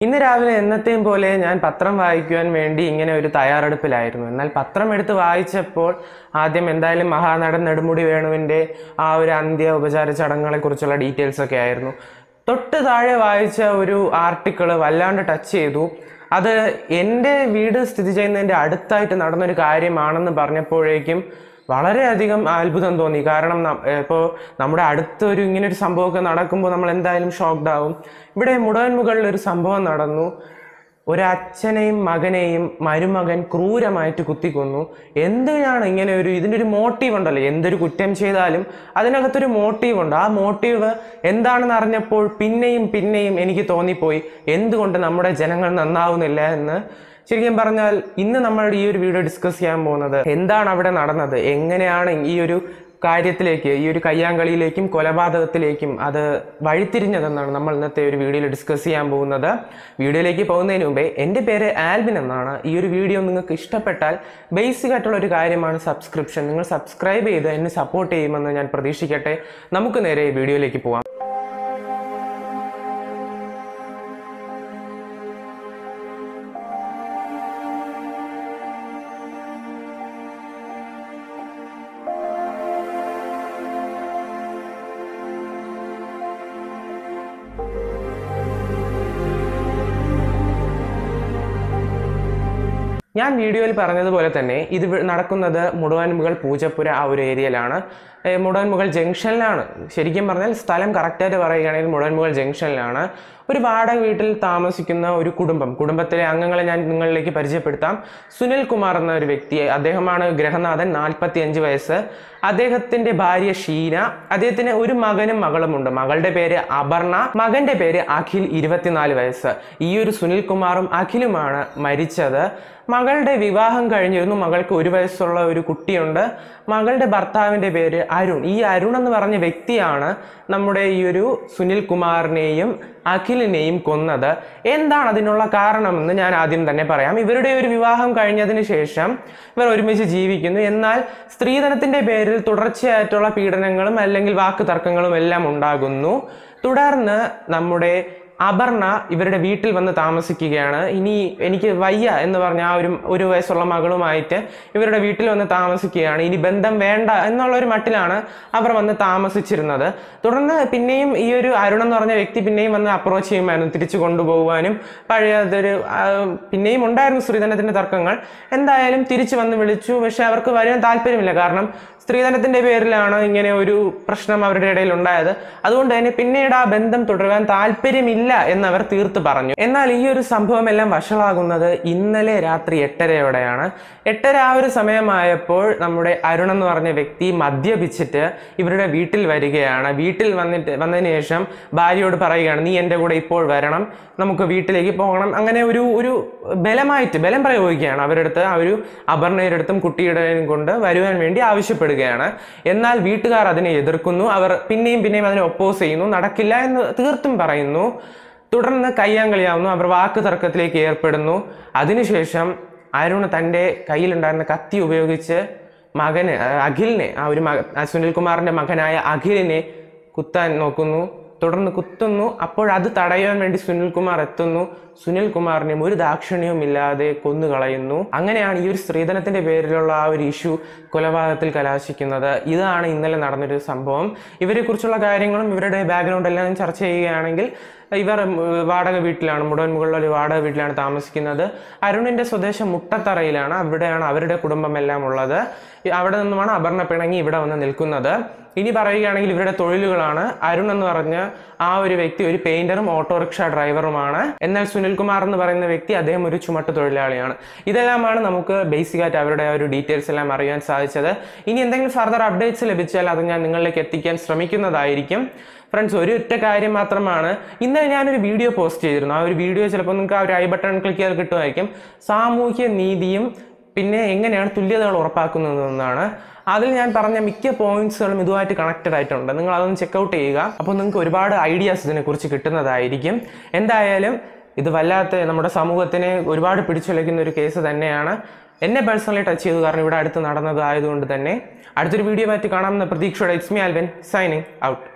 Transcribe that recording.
ഇന്ന് രാവിലെ എന്നത്തെയും പോലെ ഞാൻ പത്രം വായിക്കുവാൻ വേണ്ടി ഇങ്ങനെ ഒരു തയ്യാറെടുപ്പിലായിരുന്നു എന്നാൽ പത്രം എടുത്ത് വായിച്ചപ്പോൾ ആദ്യം എന്തായാലും മഹാനടൻ നെടുമുടി വേണുവിൻ്റെ ആ ഒരു അന്ത്യ ഉപചാര ചടങ്ങുകളെ കുറിച്ചുള്ള ഡീറ്റെയിൽസ് ഒക്കെ ആയിരുന്നു തൊട്ട് താഴെ വായിച്ച ഒരു ആർട്ടിക്കിൾ വല്ലാണ്ട് ടച്ച് ചെയ്തു അത് എൻ്റെ വീട് സ്ഥിതി ചെയ്യുന്നതിൻ്റെ അടുത്തായിട്ട് നടന്നൊരു കാര്യമാണെന്ന് പറഞ്ഞപ്പോഴേക്കും വളരെയധികം അത്ഭുതം തോന്നി കാരണം ഇപ്പോൾ നമ്മുടെ അടുത്തൊരു ഇങ്ങനെ ഒരു സംഭവമൊക്കെ നടക്കുമ്പോൾ നമ്മൾ എന്തായാലും ഷോക്ക്ഡ് ആവും ഇവിടെ മുടവൻ മുകളിൽ ഒരു സംഭവം നടന്നു ഒരച്ഛനെയും മകനെയും മരുമകൻ ക്രൂരമായിട്ട് കുത്തിക്കൊന്നു എന്തിനാണ് ഇങ്ങനെ ഒരു ഇതിൻ്റെ ഒരു മോട്ടീവ് ഉണ്ടല്ലോ എന്തൊരു കുറ്റം ചെയ്താലും അതിനകത്തൊരു മോട്ടീവ് ഉണ്ട് ആ മോട്ടീവ് എന്താണെന്ന് അറിഞ്ഞപ്പോൾ പിന്നെയും പിന്നെയും എനിക്ക് തോന്നിപ്പോയി എന്തുകൊണ്ട് നമ്മുടെ ജനങ്ങൾ നന്നാവുന്നില്ല എന്ന് ശരിക്കും പറഞ്ഞാൽ ഇന്ന് നമ്മൾ ഈ ഒരു വീഡിയോ ഡിസ്കസ് ചെയ്യാൻ പോകുന്നത് എന്താണ് അവിടെ നടന്നത് എങ്ങനെയാണ് ഈ ഒരു കാര്യത്തിലേക്ക് ഈ ഒരു കയ്യാങ്കളിയിലേക്കും കൊലപാതകത്തിലേക്കും അത് വഴിത്തിരിഞ്ഞതെന്നാണ് നമ്മൾ ഇന്നത്തെ ഒരു വീഡിയോയിൽ ഡിസ്കസ് ചെയ്യാൻ പോകുന്നത് വീഡിയോയിലേക്ക് പോകുന്നതിന് മുമ്പേ എൻ്റെ പേര് ആൽബിൻ എന്നാണ് ഈ ഒരു വീഡിയോ നിങ്ങൾക്ക് ഇഷ്ടപ്പെട്ടാൽ ബേസിക് ആയിട്ടുള്ള ഒരു കാര്യമാണ് സബ്സ്ക്രിപ്ഷൻ നിങ്ങൾ സബ്സ്ക്രൈബ് ചെയ്ത് എന്നെ സപ്പോർട്ട് ചെയ്യുമെന്ന് ഞാൻ പ്രതീക്ഷിക്കട്ടെ നമുക്ക് നേരെ വീഡിയോയിലേക്ക് പോവാം ഞാൻ വീഡിയോയിൽ പറഞ്ഞതുപോലെ തന്നെ ഇത് വി- നടക്കുന്നത് മുടവൻമുകൾ പൂജപ്പുര ആ ഒരു ഏരിയയിലാണ് ഏ, മുടവൻമുകൾ ജംഗ്ഷനിലാണ് ശരിക്കും പറഞ്ഞാൽ സ്ഥലം കറക്റ്റായിട്ട് പറയുകയാണെങ്കിൽ മുടവൻമുകൾ ജംഗ്ഷനിലാണ് ഒരു വാടക വീട്ടിൽ താമസിക്കുന്ന ഒരു കുടുംബം കുടുംബത്തിലെ അംഗങ്ങളെ ഞാൻ നിങ്ങളിലേക്ക് പരിചയപ്പെടുത്താം സുനിൽ കുമാർ എന്ന ഒരു വ്യക്തി അദ്ദേഹമാണ് ഗ്രഹനാഥൻ നാൽപ്പത്തി അഞ്ച് വയസ്സ് അദ്ദേഹത്തിന്റെ ഭാര്യ ഷീന അദ്ദേഹത്തിന് ഒരു മകനും മകളുമുണ്ട് മകളുടെ പേര് അപർണ മകന്റെ പേര് അഖിൽ ഇരുപത്തിനാല് വയസ്സ് ഈ ഒരു സുനിൽ കുമാറും അഖിലുമാണ് മരിച്ചത് മകളുടെ വിവാഹം കഴിഞ്ഞിരുന്നു മകൾക്ക് ഒരു വയസ്സുള്ള ഒരു കുട്ടിയുണ്ട് മകളുടെ ഭർത്താവിന്റെ പേര് അരുൺ ഈ അരുൺ എന്ന് പറഞ്ഞ വ്യക്തിയാണ് നമ്മുടെ ഈ ഒരു സുനിൽ കുമാറിനെയും അഖിലിനെയും കൊന്നത് എന്താണ് അതിനുള്ള കാരണമെന്ന് ഞാൻ ആദ്യം തന്നെ പറയാം ഇവരുടെ ഒരു വിവാഹം കഴിഞ്ഞതിന് ശേഷം ഇവർ ഒരുമിച്ച് ജീവിക്കുന്നു എന്നാൽ സ്ത്രീധനത്തിന്റെ പേരിൽ തുടർച്ചയായിട്ടുള്ള പീഡനങ്ങളും അല്ലെങ്കിൽ വാക്ക് തർക്കങ്ങളും എല്ലാം ഉണ്ടാകുന്നു തുടർന്ന് നമ്മുടെ അപർണ ഇവരുടെ വീട്ടിൽ വന്ന് താമസിക്കുകയാണ് ഇനി എനിക്ക് വയ്യ എന്ന് പറഞ്ഞ ആ ഒരു ഒരു വയസ്സുള്ള മകളുമായിട്ട് ഇവരുടെ വീട്ടിൽ വന്ന് താമസിക്കുകയാണ് ഇനി ബന്ധം വേണ്ട എന്നുള്ള ഒരു മട്ടിലാണ് അവർ വന്ന് താമസിച്ചിരുന്നത് തുടർന്ന് പിന്നെയും ഈ ഒരു അരുൺ എന്ന് പറഞ്ഞ വ്യക്തി പിന്നെയും വന്ന് അപ്രോച്ച് ചെയ്യുമായിരുന്നു തിരിച്ചു കൊണ്ടുപോകുവാനും പഴയതൊരു ആ, പിന്നെയും ഉണ്ടായിരുന്നു സ്ത്രീധനത്തിന്റെ തർക്കങ്ങൾ എന്തായാലും തിരിച്ചു വന്ന് വിളിച്ചു പക്ഷെ അവർക്ക് വരാൻ താല്പര്യമില്ല കാരണം സ്ത്രീധനത്തിന്റെ പേരിലാണ് ഇങ്ങനെ ഒരു പ്രശ്നം അവരുടെ ഇടയിൽ ഉണ്ടായത് അതുകൊണ്ട് തന്നെ പിന്നീട് ആ ബന്ധം തുടരാൻ താല്പര്യമില്ല എന്ന് അവർ തീർത്ത് പറഞ്ഞു എന്നാൽ ഈ ഒരു സംഭവം എല്ലാം വഷളാകുന്നത് ഇന്നലെ രാത്രി എട്ടരയോടെയാണ് എട്ടര ആ ഒരു സമയമായപ്പോൾ നമ്മുടെ അരുൺ എന്ന് പറഞ്ഞ വ്യക്തി മദ്യപിച്ചിട്ട് ഇവരുടെ വീട്ടിൽ വരികയാണ് വീട്ടിൽ വന്നിട്ട് വന്നതിന് ശേഷം ഭാര്യയോട് പറയുകയാണ് നീ എൻ്റെ കൂടെ ഇപ്പോൾ വരണം നമുക്ക് വീട്ടിലേക്ക് പോകണം അങ്ങനെ ഒരു ഒരു ബലമായിട്ട് ബലം പ്രയോഗിക്കുകയാണ് അവരുടെ അടുത്ത് ആ ഒരു അപർണയുടെ അടുത്തും കുട്ടിയുടെയും കൊണ്ട് വരുവാൻ വേണ്ടി ആവശ്യപ്പെടുകയാണ് എന്നാൽ വീട്ടുകാർ അതിനെ എതിർക്കുന്നു അവർ പിന്നെയും പിന്നെയും അതിനെ ഒപ്പോസ് ചെയ്യുന്നു നടക്കില്ല എന്ന് തീർത്തും പറയുന്നു തുടർന്ന് കയ്യാങ്കളിയാവുന്നു അവർ വാക്ക് തർക്കത്തിലേക്ക് ഏർപ്പെടുന്നു അതിനുശേഷം അരുൺ തൻ്റെ കയ്യിലുണ്ടായിരുന്ന കത്തി ഉപയോഗിച്ച് മകന് ആ, അഖിലിനെ ആ ഒരു മക ആ സുനിൽകുമാറിന്റെ മകനായ അഖിലിനെ കുത്താൻ നോക്കുന്നു തുടർന്ന് കുത്തുന്നു അപ്പോൾ അത് തടയാൻ വേണ്ടി സുനിൽകുമാർ എത്തുന്നു സുനിൽകുമാറിനെയും ഒരു ദാക്ഷിണ്യവും ഇല്ലാതെ കൊന്നുകളയുന്നു അങ്ങനെയാണ് ഈ ഒരു സ്ത്രീധനത്തിന്റെ പേരിലുള്ള ആ ഒരു ഇഷ്യൂ കൊലപാതകത്തിൽ കലാശിക്കുന്നത് ഇതാണ് ഇന്നലെ നടന്നൊരു സംഭവം ഇവരെ കുറിച്ചുള്ള കാര്യങ്ങളും ഇവരുടെ ബാക്ക്ഗ്രൗണ്ട് എല്ലാം ചർച്ച ചെയ്യുകയാണെങ്കിൽ ഇവർ ഉം, വാടക വീട്ടിലാണ് മുടവൻ മുകളിലുള്ള ഒരു വാടക വീട്ടിലാണ് താമസിക്കുന്നത് അരുണിന്റെ സ്വദേശം മുട്ടത്തറയിലാണ് അവിടെയാണ് അവരുടെ കുടുംബം എല്ലാം ഉള്ളത് ഈ അവിടെ നിന്നുമാണ് അപർണ പിണങ്ങി ഇവിടെ വന്ന് നിൽക്കുന്നത് ഇനി പറയുകയാണെങ്കിൽ ഇവരുടെ തൊഴിലുകളാണ് അരുൺ എന്ന് പറഞ്ഞ ആ ഒരു വ്യക്തി ഒരു പെയിന്ററും ഓട്ടോറിക്ഷ ഡ്രൈവറുമാണ് എന്നാൽ സുനിൽകുമാർ എന്ന് പറയുന്ന വ്യക്തി അദ്ദേഹം ഒരു ചുമട്ട് തൊഴിലാളിയാണ് ഇതെല്ലാമാണ് നമുക്ക് ബേസിക് ആയിട്ട് അവരുടെ ആ ഒരു ഡീറ്റെയിൽസ് എല്ലാം അറിയാൻ സാധിച്ചത് ഇനി എന്തെങ്കിലും ഫർദർ അപ്ഡേറ്റ്സ് ലഭിച്ചാൽ അത് ഞാൻ നിങ്ങളിലേക്ക് എത്തിക്കാൻ ശ്രമിക്കുന്നതായിരിക്കും ഫ്രണ്ട്സ് ഒരു ഒറ്റ കാര്യം മാത്രമാണ് ഇന്നലെ ഞാനൊരു വീഡിയോ പോസ്റ്റ് ചെയ്തിരുന്നു ആ ഒരു വീഡിയോ ചിലപ്പോൾ നിങ്ങൾക്ക് ആ ഒരു ഐ ബട്ടൺ ക്ലിക്ക് ചെയ്ത് കിട്ടുമായിരിക്കും സാമൂഹ്യ നീതിയും പിന്നെ എങ്ങനെയാണ് തുല്യതകൾ ഉറപ്പാക്കുന്നതെന്നാണ് അതിൽ ഞാൻ പറഞ്ഞ മിക്ക പോയിന്റ്സുകളും ഇതുമായിട്ട് കണക്റ്റഡ് ആയിട്ടുണ്ട് നിങ്ങൾ അതൊന്ന് ചെക്കൗട്ട് ചെയ്യുക അപ്പോൾ നിങ്ങൾക്ക് ഒരുപാട് ഐഡിയാസ് ഇതിനെക്കുറിച്ച് കിട്ടുന്നതായിരിക്കും എന്തായാലും ഇത് വല്ലാത്ത നമ്മുടെ സമൂഹത്തിനെ ഒരുപാട് പിടിച്ചുലയ്ക്കുന്ന ഒരു കേസ് തന്നെയാണ് എന്നെ പേഴ്സണലി ടച്ച് ചെയ്തു കാരണം ഇവിടെ അടുത്ത് നടന്നത് ആയതുകൊണ്ട് തന്നെ അടുത്തൊരു വീഡിയോ ആയിട്ട് കാണാമെന്ന പ്രതീക്ഷയോടെ it's me Alvan signing out